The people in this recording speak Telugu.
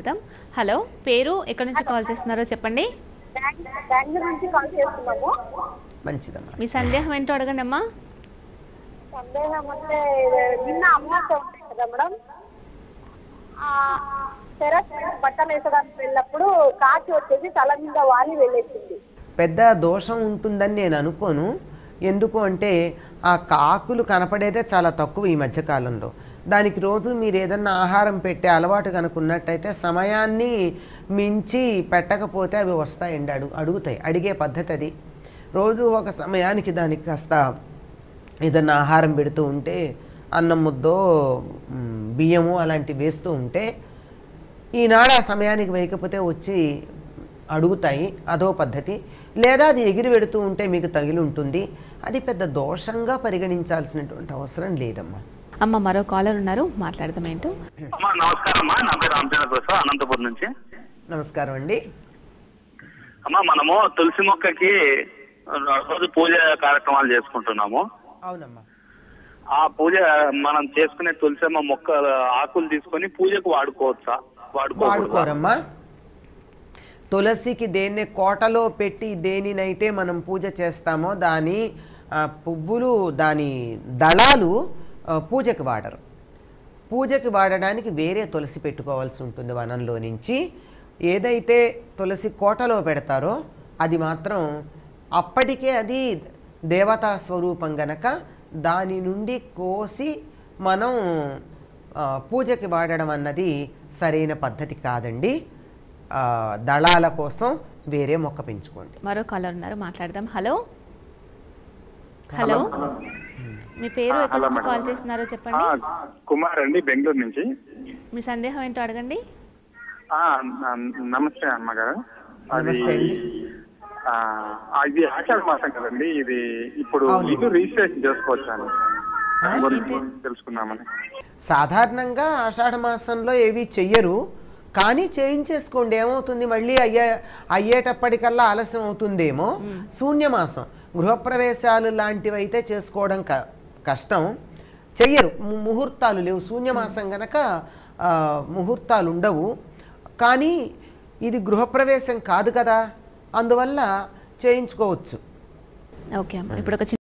చేద్దాం. హలో పేరు ఎక్కడి నుంచి కాల్ చేస్తున్నారో చెప్పండి బెంగళూరు నుంచి కాల్ చేస్తున్నాము మంచిదమ్మా మీ సందేహం ఏంటో అడగండి అమ్మా సందేహం అంటే నిన్న అమ్మాయితో ఉంటాయి కదా మేడం టెరస్ మీద బట్టలు వేసడానికి వెళ్ళినప్పుడు కాచి వచ్చేసి తల మీద వాలి వెళ్ళేసింది పెద్ద దోషం ఉంటుందని నేను అనుకోను ఎందుకు అంటే ఆ కాకులు కనపడేదే చాలా తక్కువ ఈ మధ్యకాలంలో దానికి రోజు మీరు ఏదన్నా ఆహారం పెట్టే అలవాటు కనుకున్నట్టయితే సమయాన్ని మించి పెట్టకపోతే అవి వస్తాయండి అడుగు అడుగుతాయి అడిగే పద్ధతి అది రోజు ఒక సమయానికి దానికి కాస్త ఏదన్నా ఆహారం పెడుతూ ఉంటే అన్నం ముద్దో మ్, బియ్యము అలాంటివి వేస్తూ ఉంటే ఈనాడు ఆ సమయానికి వేయకపోతే వచ్చి అడుగుతాయి అదో పద్ధతి లేదా అది ఎగిరి పెడుతూ ఉంటే మీకు తగిలి ఉంటుంది అది పెద్ద దోషంగా పరిగణించాల్సినటువంటి అవసరం లేదమ్మా అమ్మ మరో కాలర్ ఉన్నారు మాట్లాడదాం ఏంటో అమ్మా నమస్కారం అమ్మా నా పేరు రామచంద్ర ప్రసాద్ అనంతపురం నుంచి నమస్కారం అండి అమ్మా మనము తులసి మొక్కకి రోజు పూజ కార్యక్రమాలు చేసుకుంటున్నాము అవునమ్మా ఆ పూజ మనం చేసుకునే తులసమ్మ మొక్క ఆకులు తీసుకొని పూజకు వాడుకోవచ్చా వాడుకోకూడదా వాడుకోరమ్మా తులసికి దేన్ని కోటలో పెట్టి దేనినైతే మనం పూజ చేస్తామో దాని ఆ, పువ్వులు దాని దళాలు ఆ, పూజకి వాడరు పూజకి వాడడానికి వేరే తులసి పెట్టుకోవాల్సి ఉంటుంది వనంలో నుంచి ఏదైతే తులసి కోటలో పెడతారో అది మాత్రం అప్పటికే అది దేవతా స్వరూపం గనక దాని నుండి కోసి మనం ఆ, పూజకి వాడడం అన్నది సరైన పద్ధతి కాదండి ఆ, దళాల కోసం వేరే మొక్క పెంచుకోండి మరో కాలర్ ఉన్నారు మాట్లాడదాం హలో హలో మీ పేరు ఎక్కడి నుంచి కాల్ చేస్తున్నారో చెప్పండి కుమార్ అండి బెంగళూరు నుంచి మీ సందేహం ఏంటో అడగండి ఆ, న- నమస్తే అమ్మగారు అది నమస్తే అండి. ఆ, అది ఆషాఢ మాసం కదండి ఇది ఇప్పుడు అవును. ఇల్లు రిజిస్ట్రేషన్ చేసుకోవచ్చాను ఆ, గురించి తెలుసుకుందామని సాధారణంగా ఆషాఢ మాసంలో ఏవి చెయ్యరు కానీ చేయించేసుకోండి ఏమవుతుంది మళ్ళీ అయ్యే అయ్యేటప్పటికల్లా ఆలస్యం అవుతుందేమో శూన్యమాసం గృహప్రవేశాలు లాంటివి అయితే చేసుకోవడం క కష్టం చెయ్యరు ము- ముహూర్తాలు లేవు శూన్యమాసం గనక ఆ, ముహూర్తాలు ఉండవు కానీ ఇది గృహప్రవేశం కాదు కదా అందువల్ల చేయించుకోవచ్చు ఓకే అమ్మ ఇప్పుడు ఒక చిన్న